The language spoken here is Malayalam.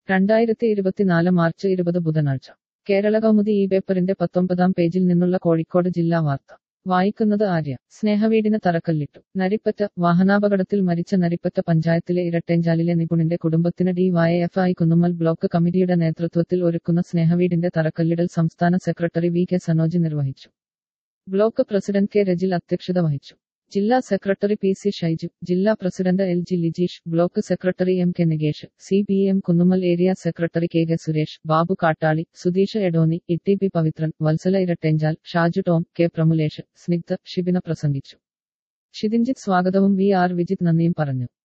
രണ്ടായിരത്തി ഇരുപത്തിനാല് മാർച്ച് ഇരുപത് ബുധനാഴ്ച കേരള കൗമുദി ഈ പേപ്പറിന്റെ പത്തൊമ്പതാം പേജിൽ നിന്നുള്ള കോഴിക്കോട് ജില്ലാ വാർത്ത വായിക്കുന്നത് ആര്യ സ്നേഹവീടിന് തറക്കല്ലിട്ടു നരിപ്പറ്റ വാഹനാപകടത്തിൽ മരിച്ച നരിപ്പറ്റ പഞ്ചായത്തിലെ ഇരട്ടേഞ്ചാലിലെ നിപുണിന്റെ കുടുംബത്തിന് D Y F I Kunnummal block കമ്മിറ്റിയുടെ നേതൃത്വത്തിൽ ഒരുക്കുന്ന സ്നേഹവീടിന്റെ തറക്കല്ലിടൽ സംസ്ഥാന സെക്രട്ടറി വി കെ സനോജ് നിർവഹിച്ചു ബ്ലോക്ക് പ്രസിഡന്റ് കെ രജിൽ അധ്യക്ഷത വഹിച്ചു ജില്ലാ സെക്രട്ടറി പി സി ഷൈജു ജില്ലാ president L G Lijeesh block secretary M K Nikesh C P M Kunnummal area secretary K K Suresh Babu Kattali Sudheesh Edoni E P Pavithran Vatsala Irattenchal Shaju Tom K Pramulesh Snigdha Shibina പ്രസംഗിച്ചു ഷിതിൻജിത്ത് സ്വാഗതവും വി ആർ വിജിത് നന്ദിയും പറഞ്ഞു